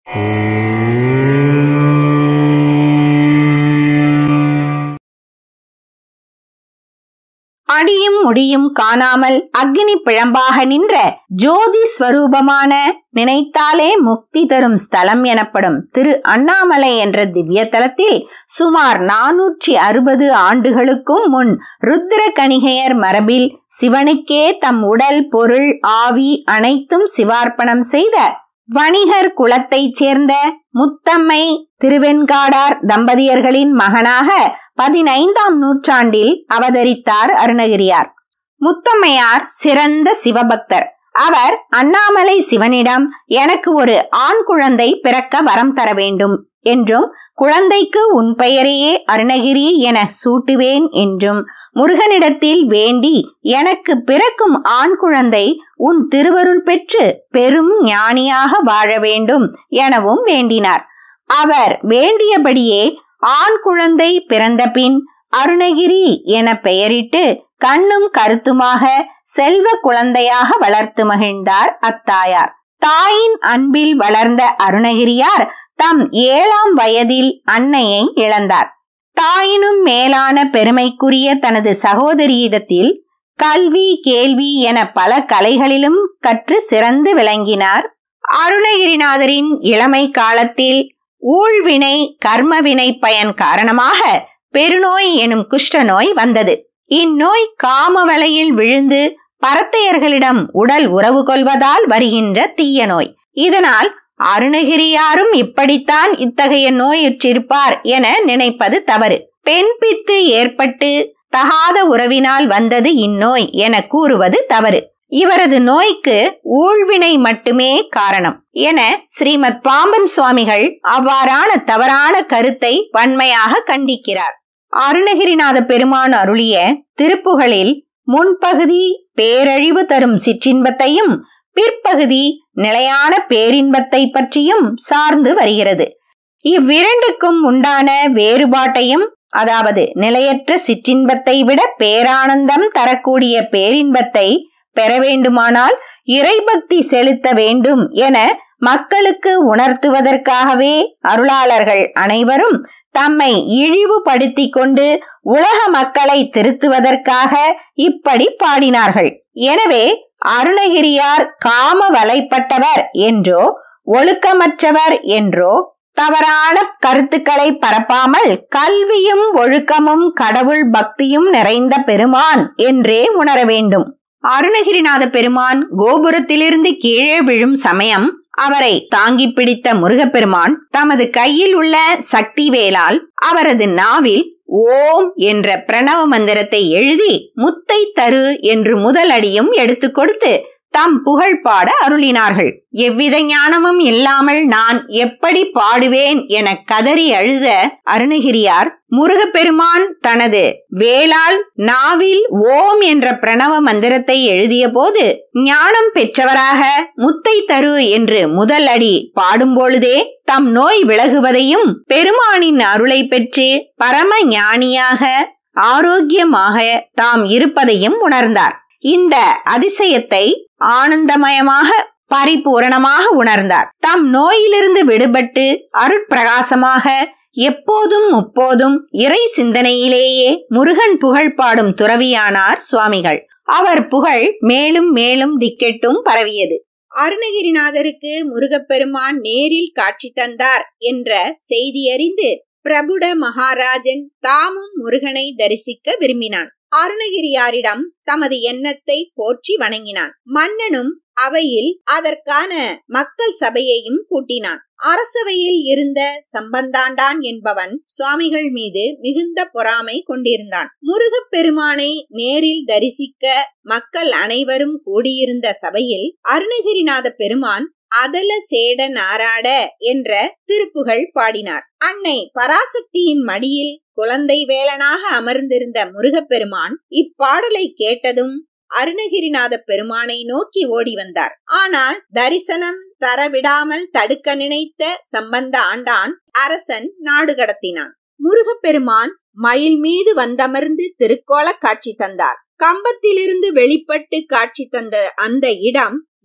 அடியும் முடியும் காணாமல் அக்னி பிழம்பாக நின்ற ஜோதி ஸ்வரூபமான நினைத்தாலே முக்தி தரும் ஸ்தலம் எனப்படும் திரு அண்ணாமலை என்ற திவ்ய தலத்தில் சுமார் நானூற்றி அறுபது ஆண்டுகளுக்கும் முன் ருத்ர கணிகையர் மரபில் சிவனுக்கே தம் உடல் பொருள் ஆவி அனைத்தும் சிவார்ப்பணம் செய்த வணிகர் குலத்தைச் சேர்ந்த முத்தம்மை திருவெண்காடார் தம்பதியர்களின் மகனாக பதினைந்தாம் நூற்றாண்டில் அவதரித்தார் அருணகிரியார் முத்தம்மையார் சிறந்த சிவபக்தர் அவர் அண்ணாமலை சிவனிடம் எனக்கு ஒரு ஆண் குழந்தை பிறக்க வரம் தர வேண்டும் என்றும் குழந்தைக்கு உன் பெயரையே அருணகிரி என சூட்டுவேன் என்றும் முருகனிடத்தில் வேண்டி எனக்கு பிறக்கும் ஆண் குழந்தை உன் திருவருள் பெற்று பெரும் ஞானியாக வாழ வேண்டும் எனவும் வேண்டினார் அவர் வேண்டியபடியே ஆண் குழந்தை பிறந்தபின் அருணகிரி என பெயரிட்டு கண்ணும் கருத்துமாக செல்வ குழந்தையாக வளர்த்து மகிழ்ந்தார் அத்தாயார் தாயின் அன்பில் வளர்ந்த அருணகிரியார் தம் ஏழாம் வயதில் அன்னையை இழந்தார் தாயினும் மேலான பெருமைக்குரிய தனது சகோதரியிடத்தில் கல்வி கேள்வி என பல கலைகளிலும் கற்று சிறந்து விளங்கினார் அருணகிரிநாதரின் இளமை காலத்தில் ஊழ்வினை கர்மவினை பயன் காரணமாக பெருநோய் எனும் குஷ்ட நோய் வந்தது இந்நோய் காமவலையில் விழுந்து பரத்தையர்களிடம் உடல் உறவு கொள்வதால் வருகின்ற தீய நோய் இதனால் அருணகிரியாரும் இப்படித்தான் இத்தகைய நோயுற்றிருப்பார் என நினைப்பது தவறு பெண் பித்து ஏற்பட்டு தகாத உறவினால் வந்தது இந்நோய் என கூறுவது தவறு இவரது நோய்க்கு ஊழ்வினை மட்டுமே காரணம் என ஸ்ரீமத் பாம்பன் சுவாமிகள் அவ்வாறான தவறான கருத்தை வன்மையாக கண்டிக்கிறார் அருணகிரிநாத பெருமான் அருளிய திருப்புகளில் முன்பகுதி பேரழிவு தரும் சிற்றின்பத்தையும் பிற்பகுதி நிலையான பேரின்பத்தை பற்றியும் சார்ந்து வருகிறது இவ்விரண்டுக்கும் உண்டான வேறுபாட்டையும் அதாவது நிலையற்ற சிற்றின்பத்தை விட பேரானந்தம் தரக்கூடிய பேரின்பத்தை பெற வேண்டுமானால் இறைபக்தி செலுத்த வேண்டும் என மக்களுக்கு உணர்த்துவதற்காகவே அருளாளர்கள் அனைவரும் தம்மை இழிவுபடுத்திக் கொண்டு உலக மக்களை திருத்துவதற்காக இப்படி பாடினார்கள் எனவே அருணகிரியார் காம வலைப்பட்டவர் என்றோ ஒழுக்கமற்றவர் என்றோ தவறான கருத்துக்களை பரப்பாமல் கல்வியும் ஒழுக்கமும் கடவுள் பக்தியும் நிறைந்த பெருமான் என்றே உணர வேண்டும் அருணகிரிநாத பெருமான் கோபுரத்திலிருந்து கீழே விழும் சமயம் அவரை தாங்கி பிடித்த முருகப்பெருமான் தமது கையில் உள்ள சக்தி வேலால் அவரது நாவில் ஓம் என்ற பிரணவ மந்திரத்தை எழுதி முத்தை தரு என்று முதல் அடியும் எடுத்துக் கொடுத்து தம் புகழ் பாட அருளினார்கள் எவ்வித ஞானமும் இல்லாமல் நான் எப்படி பாடுவேன் என கதறி அழுத அருணகிரியார் முருகப்பெருமான் தனது வேளால் நாவில் ஓம் என்ற பிரணவ மந்திரத்தை எழுதிய போது ஞானம் பெற்றவராக முத்தை தரு என்று முதல் அடி பாடும்பொழுதே தம் நோய் விலகுவதையும் பெருமானின் அருளை பெற்று பரம ஞானியாக ஆரோக்கியமாக தாம் இருப்பதையும் உணர்ந்தார் இந்த அதிசயத்தை ஆனந்தமயமாக பரிபூரணமாக உணர்ந்தார் தம் நோயிலிருந்து விடுபட்டு அருட்பிரகாசமாக எப்போதும் முப்போதும் இறை சிந்தனையிலேயே முருகன் புகழ் பாடும் துறவியானார் சுவாமிகள் அவர் புகழ் மேலும் மேலும் திக்கெட்டும் பரவியது அருணகிரிநாதருக்கு முருகப்பெருமான் நேரில் காட்சி தந்தார் என்ற செய்தி அறிந்து பிரபுட மகாராஜன் தாமும் முருகனை தரிசிக்க விரும்பினான் அருணகிரியாரிடம் தமது எண்ணத்தை போற்றி வணங்கினான் மன்னனும் அவையில் அதற்கான மக்கள் சபையையும் கூட்டினான் அரசவையில் இருந்த சம்பந்தாண்டான் என்பவன் சுவாமிகள் மீது மிகுந்த பொறாமை கொண்டிருந்தான் முருகப்பெருமானை நேரில் தரிசிக்க மக்கள் அனைவரும் கூடியிருந்த சபையில் அருணகிரிநாத பெருமான் அதல சேட நாராட என்ற திருப்புகள் பாடினார் அன்னை பராசக்தியின் மடியில் குழந்தை வேலனாக அமர்ந்திருந்த முருகப்பெருமான் இப்பாடலை கேட்டதும் அருணகிரிநாத பெருமானை நோக்கி ஓடி வந்தார் ஆனால் தரிசனம் தரவிடாமல் தடுக்க நினைத்த சம்பந்த ஆண்டான் அரசன் நாடு கடத்தினான் முருகப்பெருமான் மயில் மீது வந்தமர்ந்து திருக்கோல காட்சி தந்தார் கம்பத்திலிருந்து வெளிப்பட்டு காட்சி தந்த அந்த இடம்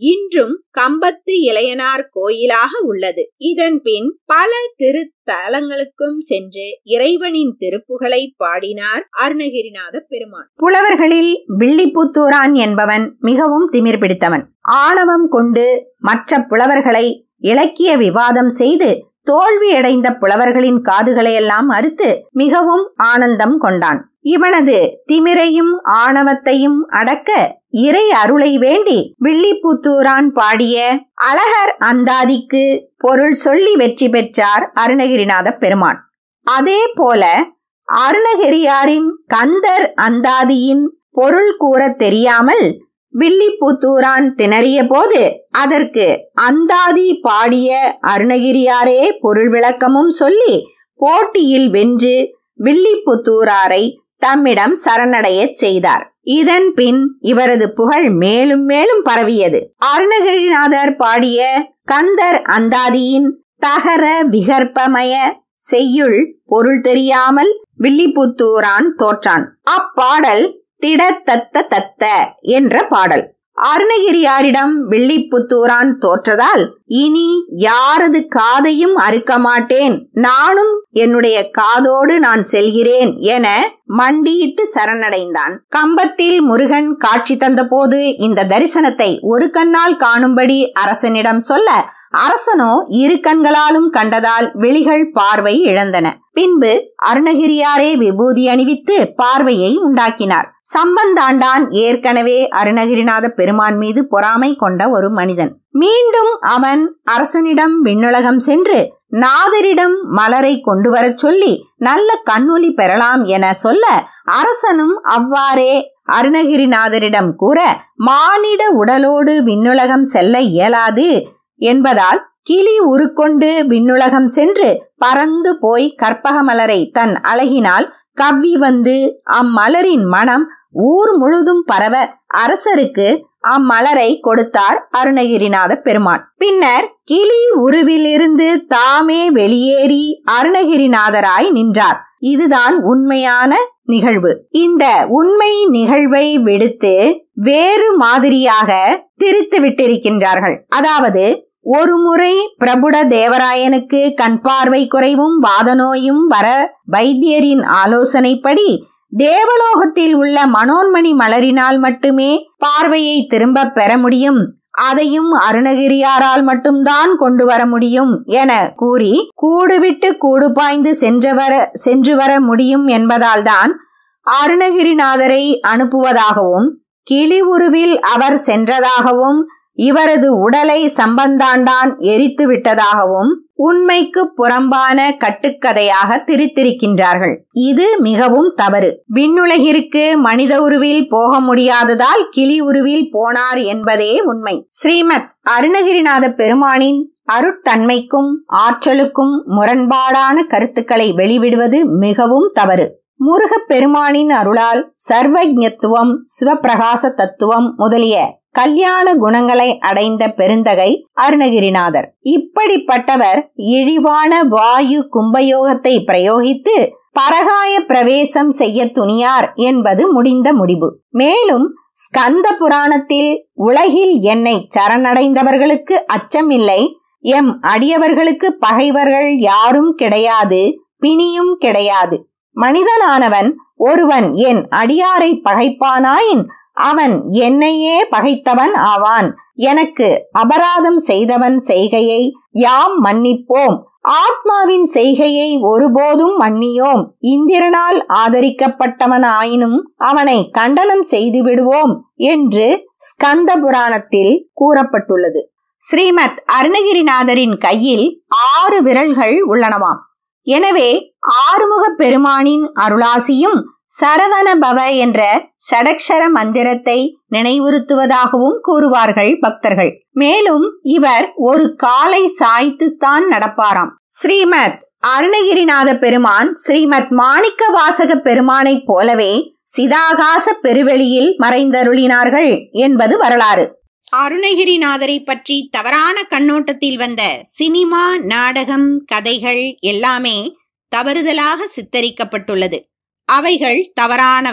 இன்றும் கம்பத்து இளையனார் கோயிலாக உள்ளது இதன் பின் பல திருத்தலங்களுக்கும் சென்று இறைவனின் திருப்புகளை பாடினார் அருணகிரிநாத பெருமான் புலவர்களில் வில்லிபுத்தூரான் என்பவன் மிகவும் திமிர் பிடித்தவன் ஆணவம் கொண்டு மற்ற புலவர்களை இலக்கிய விவாதம் செய்து தோல்வியடைந்த புலவர்களின் காதுகளையெல்லாம் அறுத்து மிகவும் ஆனந்தம் கொண்டான் இவனது திமிரையும் ஆணவத்தையும் அடக்க இறை அருளை வேண்டி வில்லிபுத்தூரான் பாடிய அழகர் அந்தாதிக்கு பொருள் சொல்லி வெற்றி பெற்றார் அருணகிரிநாத பெருமான் அதே போல அருணகிரியாரின் கந்தர் அந்தாதியின் பொருள் கூற தெரியாமல் வில்லிபுத்தூரான் திணறிய போது அதற்கு அந்தாதி பாடிய அருணகிரியாரே பொருள் விளக்கமும் சொல்லி போட்டியில் வென்று வில்லிபுத்தூராரை தம்மிடம் சரணடையச் செய்தார் இதன் பின் இவரது புகழ் மேலும் மேலும் பரவியது அருணகிரிநாதர் பாடிய கந்தர் அந்தாதியின் தகர விகற்பமய செய்யுள் பொருள் தெரியாமல் வில்லிபுத்தூரான் தோற்றான் அப்பாடல் திடத்தத்த தத்த என்ற பாடல் அருணகிரியாரிடம் வில்லிபுத்தூரான் தோற்றதால் இனி யாரது காதையும் அறுக்க மாட்டேன் நானும் என்னுடைய காதோடு நான் செல்கிறேன் என மண்டியிட்டு சரணடைந்தான் கம்பத்தில் முருகன் காட்சி தந்தபோது இந்த தரிசனத்தை ஒரு கண்ணால் காணும்படி அரசனிடம் சொல்ல அரசனோ இரு கண்களாலும் கண்டதால் விழிகள் பார்வை இழந்தன பின்பு அருணகிரியாரே விபூதி அணிவித்து பார்வையை உண்டாக்கினார் சம்பந்தாண்டான் ஏற்கனவே அருணகிரிநாத பெருமான் மீது பொறாமை கொண்ட ஒரு மனிதன் மீண்டும் அவன் அரசனிடம் விண்ணுலகம் சென்று நாதரிடம் மலரை கொண்டு வரச் சொல்லி நல்ல கண்ணொலி பெறலாம் என சொல்ல அரசனும் அவ்வாறே அருணகிரிநாதரிடம் கூற மானிட உடலோடு விண்ணுலகம் செல்ல இயலாது என்பதால் கிளி உருக்கொண்டு விண்ணுலகம் சென்று பறந்து போய் கற்பக மலரை தன் அழகினால் கவ்வி வந்து அம்மலரின் மனம் ஊர் முழுதும் பரவ அரசருக்கு அம்மலரை கொடுத்தார் அருணகிரிநாத பெருமான் பின்னர் கிளி உருவிலிருந்து தாமே வெளியேறி அருணகிரிநாதராய் நின்றார் இதுதான் உண்மையான நிகழ்வு இந்த உண்மை நிகழ்வை விடுத்து வேறு மாதிரியாக திரித்து விட்டிருக்கின்றார்கள் அதாவது ஒரு முறை பிரபுட தேவராயனுக்கு கண் பார்வை குறைவும் வாதநோயும் வர வைத்தியரின் ஆலோசனைப்படி தேவலோகத்தில் உள்ள மனோன்மணி மலரினால் மட்டுமே பார்வையை திரும்ப பெற முடியும் அதையும் அருணகிரியாரால் மட்டும்தான் கொண்டு வர முடியும் என கூறி கூடு விட்டு கூடு பாய்ந்து சென்று வர சென்று வர முடியும் என்பதால் தான் அருணகிரிநாதரை அனுப்புவதாகவும் கிளி உருவில் அவர் சென்றதாகவும் இவரது உடலை சம்பந்தாண்டான் எரித்து விட்டதாகவும் உண்மைக்கு புறம்பான கட்டுக்கதையாக திரித்திருக்கின்றார்கள் இது மிகவும் தவறு விண்ணுலகிற்கு மனித உருவில் போக முடியாததால் கிளி உருவில் போனார் என்பதே உண்மை ஸ்ரீமத் அருணகிரிநாத பெருமானின் அருட்தன்மைக்கும் ஆற்றலுக்கும் முரண்பாடான கருத்துக்களை வெளிவிடுவது மிகவும் தவறு முருகப் பெருமானின் அருளால் சர்வஜத்துவம் சிவப்பிரகாச தத்துவம் முதலிய கல்யாண குணங்களை அடைந்த பெருந்தகை அருணகிரிநாதர் இப்படிப்பட்டவர் இழிவான வாயு கும்பயோகத்தை பிரயோகித்து பரகாய பிரவேசம் செய்ய துணியார் என்பது முடிந்த முடிவு மேலும் ஸ்கந்த புராணத்தில் உலகில் என்னை சரணடைந்தவர்களுக்கு அச்சமில்லை எம் அடியவர்களுக்கு பகைவர்கள் யாரும் கிடையாது பிணியும் கிடையாது மனிதனானவன் ஒருவன் என் அடியாரை பகைப்பானாயின் அவன் என்னையே பகைத்தவன் ஆவான் எனக்கு அபராதம் செய்தவன் செய்கையை யாம் மன்னிப்போம் ஆத்மாவின் செய்கையை ஒருபோதும் மன்னியோம் இந்திரனால் ஆதரிக்கப்பட்டவன் ஆயினும் அவனை கண்டனம் செய்து விடுவோம் என்று ஸ்கந்த புராணத்தில் கூறப்பட்டுள்ளது ஸ்ரீமத் அருணகிரிநாதரின் கையில் ஆறு விரல்கள் உள்ளனவாம் எனவே ஆறுமுக பெருமானின் அருளாசியும் சரவண பவ என்ற சடக்ஷர மந்திரத்தை நினைவுறுத்துவதாகவும் கூறுவார்கள் பக்தர்கள் மேலும் இவர் ஒரு காலை சாய்த்துத்தான் நடப்பாராம் ஸ்ரீமத் அருணகிரிநாத பெருமான் ஸ்ரீமத் மாணிக்க வாசக பெருமானைப் போலவே சிதாகாச பெருவெளியில் மறைந்தருளினார்கள் என்பது வரலாறு அருணகிரிநாதரை பற்றி தவறான கண்ணோட்டத்தில் வந்த சினிமா நாடகம் கதைகள் எல்லாமே தவறுதலாக சித்தரிக்கப்பட்டுள்ளது அவைகள் தவறானவை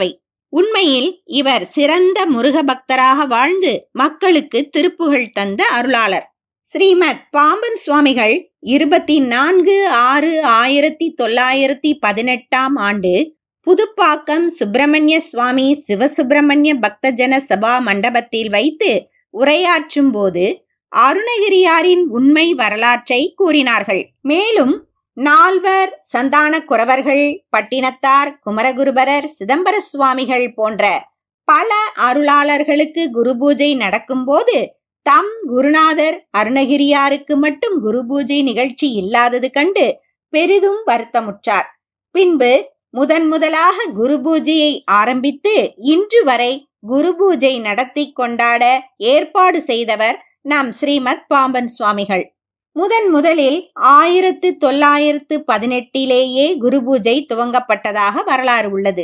உண்மையில் இவர் சிறந்த முருக பக்தராக வாழ்ந்து மக்களுக்கு திருப்புகழ் தந்த அருளாளர் ஸ்ரீமத் பாம்பன் சுவாமிகள் இருபத்தி நான்கு ஆறு ஆயிரத்தி தொள்ளாயிரத்தி பதினெட்டாம் ஆண்டு புதுப்பாக்கம் சுப்பிரமணிய சுவாமி சிவசுப்பிரமணிய பக்தஜன சபா மண்டபத்தில் வைத்து உரையாற்றும் போது அருணகிரியாரின் உண்மை வரலாற்றை கூறினார்கள் மேலும் நால்வர் சந்தான குறவர்கள் பட்டினத்தார் குமரகுருபரர் சிதம்பர சுவாமிகள் போன்ற பல அருளாளர்களுக்கு குரு பூஜை நடக்கும்போது தம் குருநாதர் அருணகிரியாருக்கு மட்டும் குரு பூஜை நிகழ்ச்சி இல்லாதது கண்டு பெரிதும் வருத்தமுற்றார் பின்பு முதன் முதலாக குரு பூஜையை ஆரம்பித்து இன்று வரை குரு பூஜை நடத்தி கொண்டாட ஏற்பாடு செய்தவர் நம் ஸ்ரீமத் பாம்பன் சுவாமிகள் முதன் முதலில் ஆயிரத்து தொள்ளாயிரத்து பதினெட்டிலேயே குரு பூஜை துவங்கப்பட்டதாக வரலாறு உள்ளது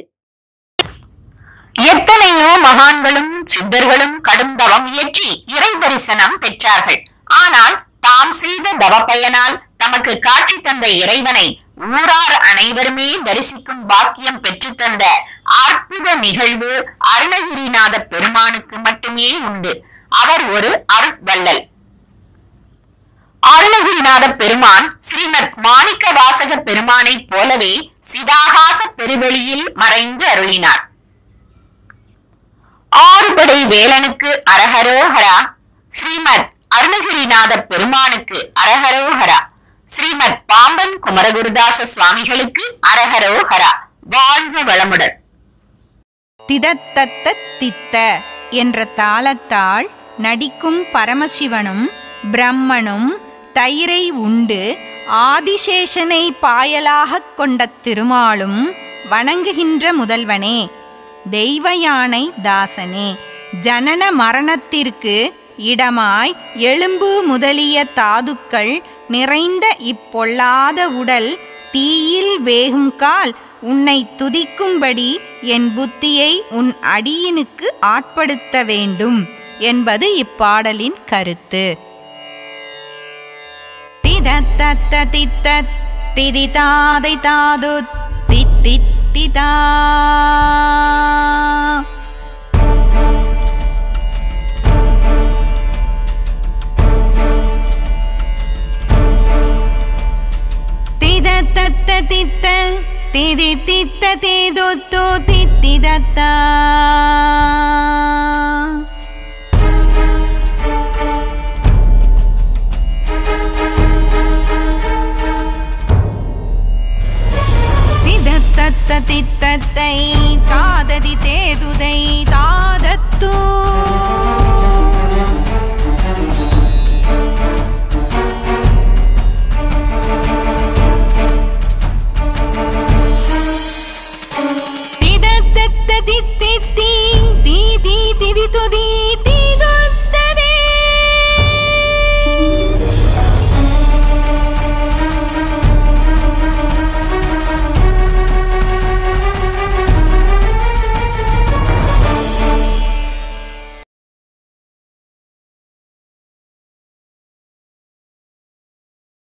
எத்தனையோ மகான்களும் சித்தர்களும் கடும் தவம் இயற்றி இறை தரிசனம் பெற்றார்கள் ஆனால் தாம் செய்த தவ பயனால் தமக்கு காட்சி தந்த இறைவனை ஊரார் அனைவருமே தரிசிக்கும் பாக்கியம் பெற்று தந்த அற்புத நிகழ்வு அருணகிரிநாத பெருமானுக்கு மட்டுமே உண்டு அவர் ஒரு அருட்வள்ளல் அருணகிரிநாத பெருமான் ஸ்ரீமத் மாணிக்க வாசக பெருமானைப் போலவே சிதாகாச பெருவெளியில் மறைந்து அருளினார் ஆறுபடை வேலனுக்கு அரஹரோஹரா ஸ்ரீமத் அருணகிரிநாத பெருமானுக்கு அரஹரோஹரா ஸ்ரீமத் பாம்பன் குமரகுருதாச சுவாமிகளுக்கு அரஹரோஹரா வாழ்க வளமுடன் திதத்தத்த தித்த என்ற தாளத்தால் நடிக்கும் பரமசிவனும் பிரம்மனும் தயிரை உண்டு ஆதிசேஷனை பாயலாகக் கொண்ட திருமாலும் வணங்குகின்ற முதல்வனே தெய்வ யானை தாசனே ஜனன மரணத்திற்கு இடமாய் எலும்பு முதலிய தாதுக்கள் நிறைந்த இப்பொல்லாத உடல் தீயில் வேகும் கால் உன்னை துதிக்கும்படி என் புத்தியை உன் அடியினுக்கு ஆட்படுத்த வேண்டும் என்பது இப்பாடலின் கருத்து திதத்தத்த தித்தத் திதிதாதை தாது தித்தித்திதா திதத்தத்த தித்த திதி தித்த திதுத்து தித்திதத்தா திதத்தத்த தித்தத்தை தாததி தேதுதை தாதத்தூ